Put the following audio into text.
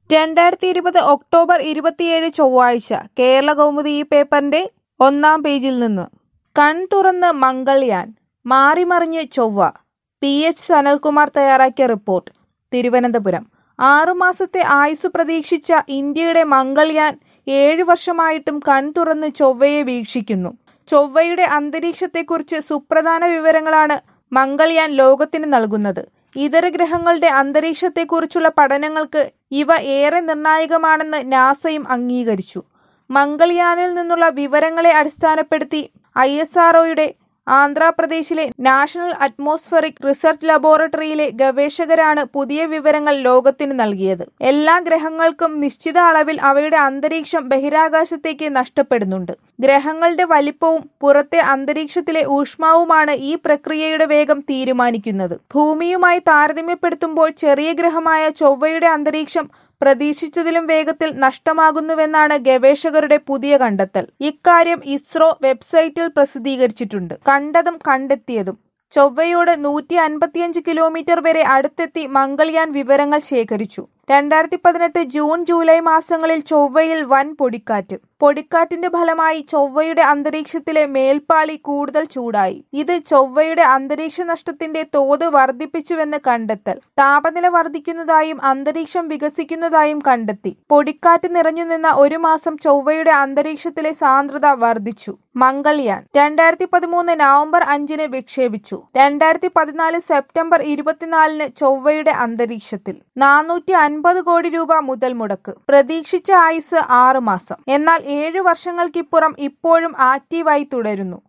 രണ്ടായിരത്തി ഇരുപത് ഒക്ടോബർ ഇരുപത്തിയേഴ് ചൊവ്വാഴ്ച കേരള കൗമുദി ഈ പേപ്പറിന്റെ ഒന്നാം പേജിൽ നിന്ന് കൺ തുറന്ന് മംഗൾയാൻ മാറിമറിഞ്ഞ് ചൊവ്വ പി എച്ച് സനൽകുമാർ തയ്യാറാക്കിയ റിപ്പോർട്ട് തിരുവനന്തപുരം ആറുമാസത്തെ ആയുസ് പ്രതീക്ഷിച്ച ഇന്ത്യയുടെ മംഗൾയാൻ ഏഴു വർഷമായിട്ടും കൺ തുറന്ന് ചൊവ്വയെ വീക്ഷിക്കുന്നു ചൊവ്വയുടെ അന്തരീക്ഷത്തെക്കുറിച്ച് സുപ്രധാന വിവരങ്ങളാണ് മംഗൾയാൻ ലോകത്തിന് നൽകുന്നത് ഇതര ഗ്രഹങ്ങളുടെ അന്തരീക്ഷത്തെക്കുറിച്ചുള്ള പഠനങ്ങൾക്ക് ഇവ ഏറെ നിർണായകമാണെന്ന് നാസയും അംഗീകരിച്ചു മംഗൾയാനിൽ നിന്നുള്ള വിവരങ്ങളെ അടിസ്ഥാനപ്പെടുത്തി ഐ എസ് ആർഒയുടെ ആന്ധ്രാപ്രദേശിലെ നാഷണൽ അറ്റ്മോസ്ഫറിക് റിസർച്ച് ലബോറട്ടറിയിലെ ഗവേഷകരാണ് പുതിയ വിവരങ്ങൾ ലോകത്തിന് നൽകിയത് എല്ലാ ഗ്രഹങ്ങൾക്കും നിശ്ചിത അളവിൽ അവയുടെ അന്തരീക്ഷം ബഹിരാകാശത്തേക്ക് നഷ്ടപ്പെടുന്നുണ്ട് ഗ്രഹങ്ങളുടെ വലിപ്പവും പുറത്തെ അന്തരീക്ഷത്തിലെ ഊഷ്മാവുമാണ് ഈ പ്രക്രിയയുടെ വേഗം തീരുമാനിക്കുന്നത് ഭൂമിയുമായി താരതമ്യപ്പെടുത്തുമ്പോൾ ചെറിയ ഗ്രഹമായ ചൊവ്വയുടെ അന്തരീക്ഷം പ്രതീക്ഷിച്ചതിലും വേഗത്തിൽ നഷ്ടമാകുന്നുവെന്നാണ് ഗവേഷകരുടെ പുതിയ കണ്ടെത്തൽ ഇക്കാര്യം ഇസ്രോ വെബ്സൈറ്റിൽ പ്രസിദ്ധീകരിച്ചിട്ടുണ്ട് കണ്ടതും കണ്ടെത്തിയതും ചൊവ്വയോട് നൂറ്റി അൻപത്തിയഞ്ച് കിലോമീറ്റർ വരെ അടുത്തെത്തി മംഗൾയാൻ വിവരങ്ങൾ ശേഖരിച്ചു രണ്ടായിരത്തി പതിനെട്ട് ജൂൺ ജൂലൈ മാസങ്ങളിൽ ചൊവ്വയിൽ വൻ പൊടിക്കാറ്റ് പൊടിക്കാറ്റിന്റെ ഫലമായി ചൊവ്വയുടെ അന്തരീക്ഷത്തിലെ മേൽപ്പാളി കൂടുതൽ ചൂടായി ഇത് ചൊവ്വയുടെ അന്തരീക്ഷ നഷ്ടത്തിന്റെ തോത് വർദ്ധിപ്പിച്ചുവെന്ന് കണ്ടെത്തൽ താപനില വർദ്ധിക്കുന്നതായും അന്തരീക്ഷം വികസിക്കുന്നതായും കണ്ടെത്തി പൊടിക്കാറ്റ് നിറഞ്ഞു നിന്ന ഒരു മാസം ചൊവ്വയുടെ അന്തരീക്ഷത്തിലെ സാന്ദ്രത വർദ്ധിച്ചു മംഗൾയാൻ രണ്ടായിരത്തി പതിമൂന്ന് നവംബർ അഞ്ചിന് വിക്ഷേപിച്ചു രണ്ടായിരത്തി പതിനാല് സെപ്റ്റംബർ ഇരുപത്തിനാലിന് ചൊവ്വയുടെ അന്തരീക്ഷത്തിൽ നാനൂറ്റി അൻപത് കോടി രൂപ മുതൽ മുടക്ക് പ്രതീക്ഷിച്ച ആയുസ് ആറ് മാസം എന്നാൽ ഏഴു വർഷങ്ങൾക്കിപ്പുറം ഇപ്പോഴും ആക്റ്റീവായി തുടരുന്നു